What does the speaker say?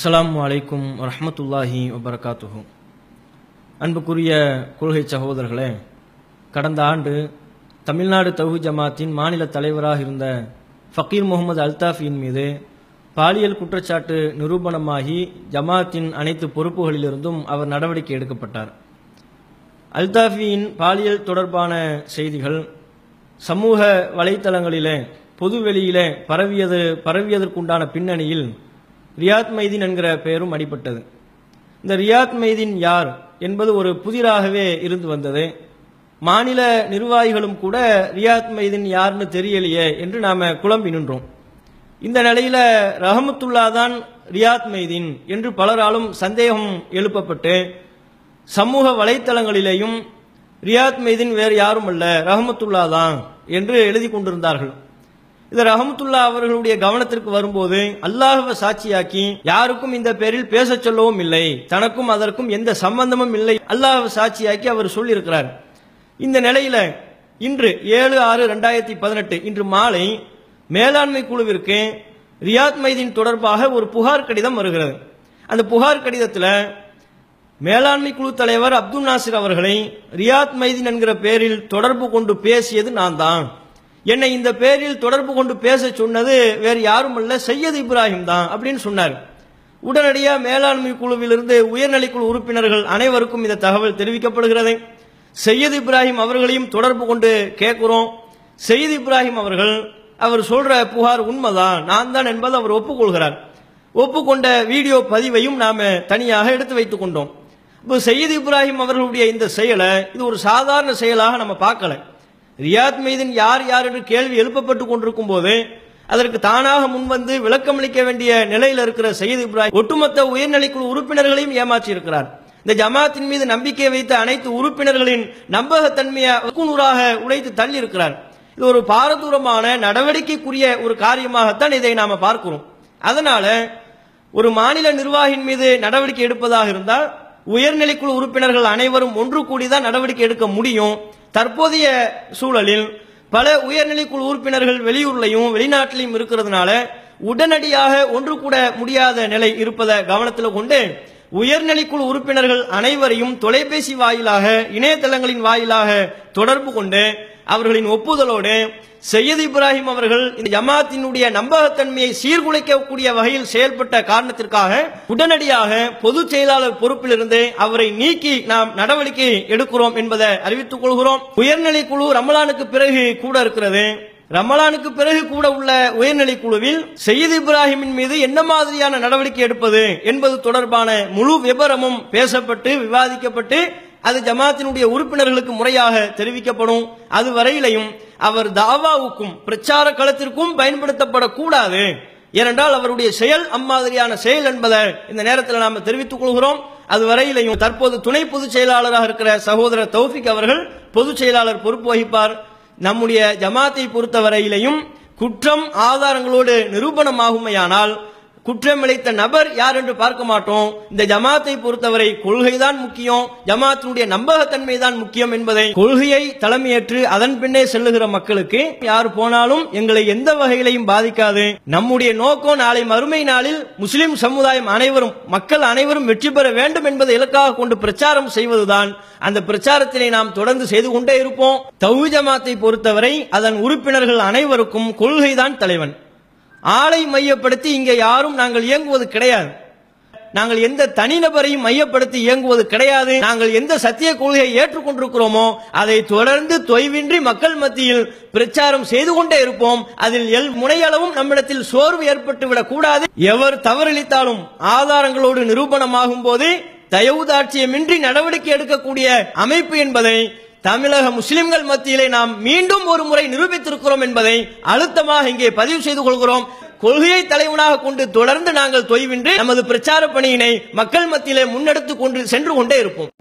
அஸ்ஸலாமு அலைக்கும் வரஹ்மத்துல்லாஹி வபரகாத்துஹு அன்புக்குரிய கொள்கை சகோதரர்களே கடந்த ஆண்டு தமிழ்நாடு தௌஹி ஜமாத்தின் மாநில தலைவராக இருந்த ஃபக்கீர் முகமது அல்தாஃபியின் மீது பாலியல் குற்றச்சாட்டு நிரூபணமாகி ஜமாத்தின் அனைத்து பொறுப்புகளிலிருந்தும் அவர் நடவடிக்கை எடுக்கப்பட்டார் அல்தாஃபியின் பாலியல் தொடர்பான செய்திகள் சமூக வலைத்தளங்களிலே பொதுவெளியிலே பரவியது பரவியதற்குண்டான பின்னணியில் ரியாத் மைதீன் என்கிற பெயரும் அடிபட்டது இந்த ரியாத் மைதீன் யார் என்பது ஒரு புதிராகவே இருந்து வந்தது மாநில நிர்வாகிகளும் கூட ரியாத் மைதீன் யாருன்னு தெரியலையே என்று நாம குழம்பி நின்றோம் இந்த நிலையில ரஹமத்துல்லா தான் ரியாத் மைதீன் என்று பலராலும் சந்தேகம் எழுப்பப்பட்டு சமூக வலைத்தளங்களிலேயும் ரியாத் மைதீன் வேறு யாரும் அல்ல ரஹமத்துல்லா தான் என்று எழுதி கொண்டிருந்தார்கள் இது ரஹமத்துல்லா அவர்களுடைய கவனத்திற்கு வரும்போது அல்லாஹுவை சாட்சியாக்கி யாருக்கும் இந்த பேரில் பேச சொல்லவும் இல்லை தனக்கும் அதற்கும் எந்த சம்பந்தமும் இல்லை அல்லாஹுவை சாட்சியாக்கி அவர் சொல்லியிருக்கிறார் இந்த நிலையில இன்று ஏழு ஆறு ரெண்டாயிரத்தி பதினெட்டு இன்று மாலை மேலாண்மை குழுவிற்கு ரியாத் மைதீன் தொடர்பாக ஒரு புகார் கடிதம் வருகிறது அந்த புகார் கடிதத்தில் மேலாண்மை குழு தலைவர் அப்துல் நாசிர் அவர்களை ரியாத் மைதீன் என்கிற பேரில் தொடர்பு கொண்டு பேசியது நான் தான் என்னை இந்த பேரில் தொடர்பு கொண்டு பேச சொன்னது வேறு யாரும் அல்ல சையத் இப்ராஹிம் தான் அப்படின்னு சொன்னார் உடனடியாக மேலாண்மை குழுவிலிருந்து உயர்நிலை குழு உறுப்பினர்கள் அனைவருக்கும் இந்த தகவல் தெரிவிக்கப்படுகிறது சையத் இப்ராஹிம் அவர்களையும் தொடர்பு கொண்டு கேட்கிறோம் சையத் இப்ராஹிம் அவர்கள் அவர் சொல்ற புகார் உண்மைதான் நான் தான் என்பதை அவர் ஒப்புக்கொள்கிறார் ஒப்புக்கொண்ட வீடியோ பதிவையும் நாம தனியாக எடுத்து வைத்துக் கொண்டோம் இப்போ சையத் இப்ராஹிம் அவர்களுடைய இந்த செயலை இது ஒரு சாதாரண செயலாக நம்ம பார்க்கல ரியாத் மீதின் யார் யார் என்று கேள்வி எழுப்பப்பட்டு கொண்டிருக்கும் போது அதற்கு தானாக முன்வந்து விளக்கமளிக்க வேண்டிய நிலையில் இருக்கிற சையத் இப்ராஹிம் ஒட்டுமொத்த உயர்நிலைக்குழு உறுப்பினர்களையும் ஏமாற்றி இருக்கிறார் இந்த ஜமாத்தின் மீது நம்பிக்கை வைத்த அனைத்து உறுப்பினர்களின் நம்பகத்தன்மையை நூறாக உடைத்து தள்ளி இருக்கிறார் இது ஒரு பாரதூரமான நடவடிக்கைக்குரிய ஒரு காரியமாகத்தான் இதை நாம பார்க்கிறோம் அதனால ஒரு மாநில நிர்வாகியின் மீது நடவடிக்கை எடுப்பதாக இருந்தால் உயர்நிலைக்குழு உறுப்பினர்கள் அனைவரும் ஒன்று கூடிதான் நடவடிக்கை எடுக்க முடியும் தற்போதைய சூழலில் பல உயர்நிலைக்குழு உறுப்பினர்கள் வெளியூர்லையும் வெளிநாட்டிலையும் இருக்கிறதுனால உடனடியாக ஒன்று கூட முடியாத நிலை இருப்பதை கவனத்தில் கொண்டு உயர்நிலைக்குழு உறுப்பினர்கள் அனைவரையும் தொலைபேசி வாயிலாக இணையதளங்களின் வாயிலாக தொடர்பு கொண்டு அவர்களின் ஒப்புதலோடு சையத் இப்ராஹிம் அவர்கள் இந்த ஜமாத்தினுடைய நம்பகத்தன்மையை சீர்குலைக்கக்கூடிய வகையில் செயல்பட்ட காரணத்திற்காக உடனடியாக பொதுச் செயலாளர் பொறுப்பிலிருந்து அவரை நீக்கி நாம் நடவடிக்கை எடுக்கிறோம் என்பதை அறிவித்துக் கொள்கிறோம் உயர்நிலை குழு ரமலானுக்கு பிறகு கூட இருக்கிறது ரமலானுக்கு பிறகு கூட உள்ள உயர்நிலை குழுவில் சையத் இப்ராஹிமின் மீது என்ன மாதிரியான நடவடிக்கை எடுப்பது என்பது தொடர்பான முழு விவரமும் பேசப்பட்டு விவாதிக்கப்பட்டு அது ஜமாத்தினுடைய உறுப்பினர்களுக்கு முறையாக தெரிவிக்கப்படும் அது வரையிலையும் அவர் தாவாவுக்கும் பிரச்சார களத்திற்கும் பயன்படுத்தப்படக்கூடாது ஏனென்றால் அவருடைய செயல் அம்மாதிரியான செயல் என்பதை இந்த நேரத்தில் நாம் தெரிவித்துக் கொள்கிறோம் அது வரையிலையும் தற்போது துணை பொதுச் செயலாளராக இருக்கிற சகோதரர் தௌஃபிக் அவர்கள் பொதுச் செயலாளர் பொறுப்பு வகிப்பார் நம்முடைய ஜமாத்தை பொறுத்தவரையிலையும் குற்றம் ஆதாரங்களோடு நிரூபணமாகுமையானால் குற்றம் இழைத்த நபர் யார் என்று பார்க்க மாட்டோம் இந்த ஜமாத்தை பொறுத்தவரை கொள்கைதான் முக்கியம் ஜமாத்தினுடைய நம்பகத்தன்மை தான் முக்கியம் என்பதை கொள்கையை தலைமையேற்று அதன் பின்னே செல்லுகிற மக்களுக்கு யார் போனாலும் எங்களை எந்த வகையிலையும் பாதிக்காது நம்முடைய நோக்கம் நாளை மறுமை நாளில் முஸ்லிம் சமுதாயம் அனைவரும் மக்கள் அனைவரும் வெற்றி பெற வேண்டும் என்பதை இலக்காக கொண்டு பிரச்சாரம் செய்வதுதான் அந்த பிரச்சாரத்தினை நாம் தொடர்ந்து செய்து கொண்டே இருப்போம் தௌஹி ஜமாத்தை பொறுத்தவரை அதன் உறுப்பினர்கள் அனைவருக்கும் கொள்கைதான் தலைவன் ஆளை மையப்படுத்தி இங்கே யாரும் நாங்கள் இயங்குவது கிடையாது நாங்கள் எந்த தனிநபரையும் மையப்படுத்தி இயங்குவது கிடையாது நாங்கள் எந்த சத்திய கொள்கையை ஏற்றுக்கொண்டிருக்கிறோமோ அதை தொடர்ந்து தொய்வின்றி மக்கள் மத்தியில் பிரச்சாரம் செய்து கொண்டே இருப்போம் அதில் எல் முனையளவும் நம்மிடத்தில் சோர்வு ஏற்பட்டு விடக் கூடாது எவர் தவறளித்தாலும் ஆதாரங்களோடு நிரூபணமாகும் போது தயவுதாட்சியமின்றி நடவடிக்கை எடுக்கக்கூடிய அமைப்பு என்பதை தமிழக முஸ்லிம்கள் மத்தியிலே நாம் மீண்டும் ஒரு முறை நிரூபித்திருக்கிறோம் என்பதை அழுத்தமாக இங்கே பதிவு செய்து கொள்கிறோம் கொள்கையை தலைவனாக கொண்டு தொடர்ந்து நாங்கள் தொய்வின்றி நமது பிரச்சார பணியினை மக்கள் மத்தியிலே முன்னெடுத்து கொண்டு சென்று கொண்டே இருப்போம்